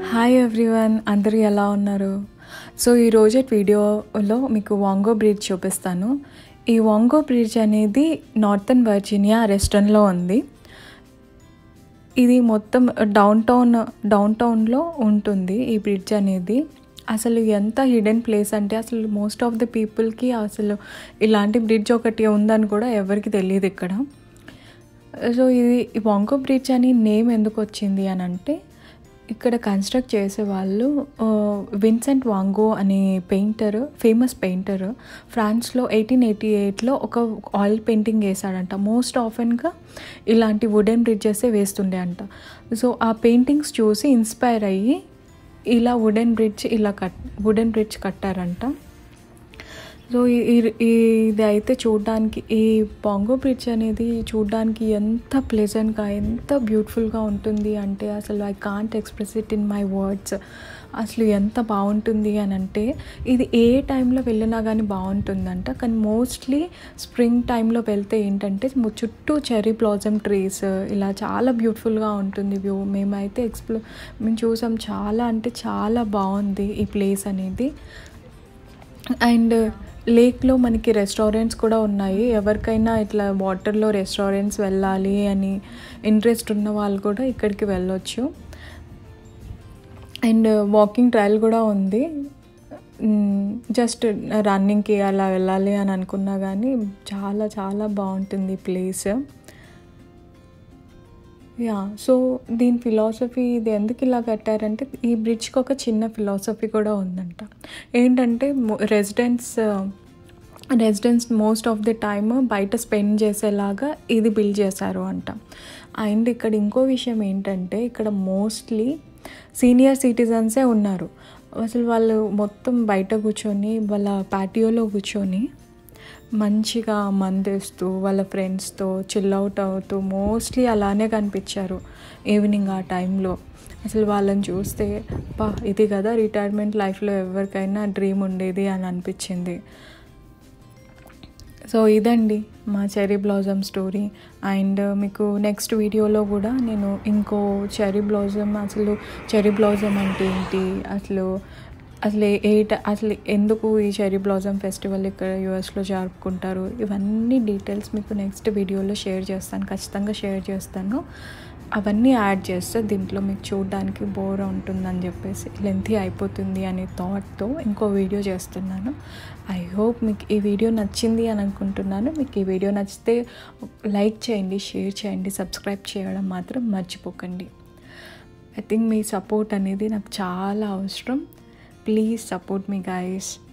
hi everyone అందరూ ఎలా ఉన్నారు సో ఈ రోజు వీడియోలో మీకు వాంగో బ్రిడ్జ్ చూపిస్తాను ఈ వాంగో బ్రిడ్జ్ అనేది నార్థన్ వర్జీనియా రెస్టారెంట్లో ఉంది ఇది మొత్తం డౌన్ టౌన్ డౌన్ టౌన్లో ఉంటుంది ఈ బ్రిడ్జ్ అనేది అసలు ఎంత హిడెన్ ప్లేస్ అంటే అసలు మోస్ట్ ఆఫ్ ది పీపుల్కి అసలు ఇలాంటి బ్రిడ్జ్ ఒకటి ఉందని కూడా ఎవరికి తెలియదు ఇక్కడ సో ఇది వాంగో బ్రిడ్జ్ అని నేమ్ ఎందుకు వచ్చింది అని అంటే ఇక్కడ కన్స్ట్రక్ట్ చేసే వాళ్ళు విన్సెంట్ వాంగో అనే పెయింటర్ ఫేమస్ పెయింటర్ ఫ్రాన్స్లో ఎయిటీన్ ఎయిటీ ఎయిట్లో ఒక ఆయిల్ పెయింటింగ్ వేసాడంట మోస్ట్ ఆఫెన్గా ఇలాంటి వుడెన్ బ్రిడ్జెస్ వేస్తుండే అంట సో ఆ పెయింటింగ్స్ చూసి ఇన్స్పైర్ అయ్యి ఇలా వుడెన్ బ్రిడ్జ్ ఇలా కట్ వుడెన్ బ్రిడ్జ్ కట్టారంట సో ఈ- ఈ- ఇది అయితే చూడడానికి ఈ పాంగో బ్రిడ్జ్ అనేది చూడడానికి ఎంత ప్లెజెంట్గా ఎంత బ్యూటిఫుల్గా ఉంటుంది అంటే అసలు I can't express it in my words అసలు ఎంత బాగుంటుంది అని అంటే ఇది ఏ టైంలో వెళ్ళినా కానీ బాగుంటుందంట కానీ మోస్ట్లీ స్ప్రింగ్ టైంలో వెళ్తే ఏంటంటే ము- చుట్టూ చెర్రీ బ్లాజమ్ ట్రీస్ ఇలా చాలా బ్యూటిఫుల్గా ఉంటుంది వ్యూ మేమైతే ఎక్స్ప్లో మేము చూసాం చాలా అంటే చాలా బాగుంది ఈ ప్లేస్ అనేది అండ్ లేక్లో మనకి రెస్టారెంట్స్ కూడా ఉన్నాయి ఎవరికైనా ఇట్లా వాటర్లో రెస్టారెంట్స్ వెళ్ళాలి అని ఇంట్రెస్ట్ ఉన్న వాళ్ళు కూడా ఇక్కడికి వెళ్ళొచ్చు అండ్ వాకింగ్ ట్రయల్ కూడా ఉంది జస్ట్ రన్నింగ్కి అలా వెళ్ళాలి అని అనుకున్నా కానీ చాలా చాలా బాగుంటుంది ఈ ప్లేస్ యా సో దీని ఫిలాసఫీ ఇది ఎందుకు ఇలా కట్టారంటే ఈ బ్రిడ్జ్కి ఒక చిన్న ఫిలాసఫీ కూడా ఉందంట ఏంటంటే residents residents most of the time బయట స్పెండ్ చేసేలాగా ఇది బిల్డ్ చేశారు అంట అండ్ ఇక్కడ ఇంకో విషయం ఏంటంటే ఇక్కడ మోస్ట్లీ సీనియర్ సిటిజన్సే ఉన్నారు అసలు వాళ్ళు మొత్తం బయట కూర్చొని వాళ్ళ పాటియోలో కూర్చొని మంచిగా మందేస్తూ వాళ్ళ ఫ్రెండ్స్తో చిల్ అవుట్ అవుతూ మోస్ట్లీ అలానే కనిపించారు ఈవినింగ్ ఆ టైంలో అసలు వాళ్ళని చూస్తే పా ఇది కదా రిటైర్మెంట్ లైఫ్లో ఎవరికైనా డ్రీమ్ ఉండేది అని అనిపించింది సో ఇదండి మా చెరీ బ్లాజమ్ స్టోరీ అండ్ మీకు నెక్స్ట్ వీడియోలో కూడా నేను ఇంకో చెరీ బ్లాజమ్ అసలు చెరీ బ్లాజమ్ అంటే ఏంటి అసలు అసలు ఏ- ఏ ట- అసలు ఎందుకు ఈ చెరీ బ్లాజమ్ ఫెస్టివల్ ఇక్కడ యూఎస్లో జరుపుకుంటారు ఇవన్నీ డీటెయిల్స్ మీకు నెక్స్ట్ వీడియోలో షేర్ చేస్తాను ఖచ్చితంగా షేర్ చేస్తాను అవన్నీ యాడ్ చేస్తే దీంట్లో మీకు చూడడానికి బోర్ ఉంటుందని చెప్పేసి లెంతీ అయిపోతుంది అనే థాట్తో ఇంకో వీడియో చేస్తున్నాను ఐ హోప్ మీకు ఈ వీడియో నచ్చింది అని అనుకుంటున్నాను మీకు ఈ వీడియో నచ్చితే లైక్ చేయండి షేర్ చేయండి సబ్స్క్రైబ్ చేయడం మాత్రం మర్చిపోకండి ఐ థింక్ మీ సపోర్ట్ అనేది నాకు చాలా అవసరం ప్లీజ్ సపోర్ట్ మీ గైస్